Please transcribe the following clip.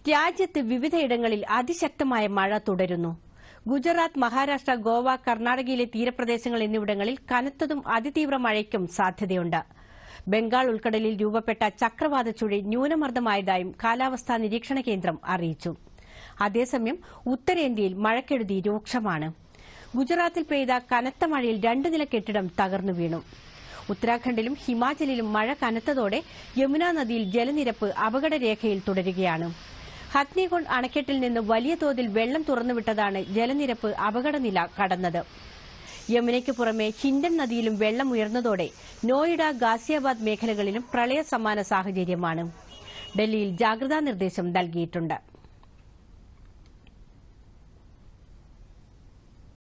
രാജ്യത്ത് വിവിധയിടങ്ങളിൽ അതിശക്തമായ മഴ തുടരുന്നു ഗുജറാത്ത് മഹാരാഷ്ട്ര ഗോവ കർണാടകയിലെ തീരപ്രദേശങ്ങൾ എന്നിവിടങ്ങളിൽ കനത്തതും അതിതീവ്ര മഴയ്ക്കും സാധ്യതയുണ്ട് ബംഗാൾ ഉൾക്കടലിൽ രൂപപ്പെട്ട ചക്രവാത ചുഴി ന്യൂനമർദ്ദമായതായും കാലാവസ്ഥാ നിരീക്ഷണ കേന്ദ്രം അറിയിച്ചു അതേസമയം ഉത്തരേന്ത്യയിൽ മഴക്കെടുതി രൂക്ഷമാണ് ഗുജറാത്തിൽ പെയ്ത കനത്ത മഴയിൽ രണ്ട് നില കെട്ടിടം തകർന്നു വീണു ഉത്തരാഖണ്ഡിലും ഹിമാചലിലും മഴ കനത്തതോടെ യമുന നദിയിൽ ജലനിരപ്പ് അപകടരേഖയിൽ തുടരുകയാണ് ഹത്നികുണ്ട് അണക്കെട്ടിൽ നിന്ന് വലിയ തോതിൽ വെള്ളം തുറന്നുവിട്ടതാണ് ജലനിരപ്പ് അപകടനില കടന്നത് യമുനയ്ക്ക് പുറമെ ഹിൻഡൻ നദിയിലും വെള്ളം ഉയർന്നതോടെ നോയിഡ ഗാസിയാബാദ് മേഖലകളിലും പ്രളയ സമാന സാഹചര്യമാണ് ഡൽഹിയിൽ ജാഗ്രതാ നിർദ്ദേശം നൽകിയിട്ടുണ്ട്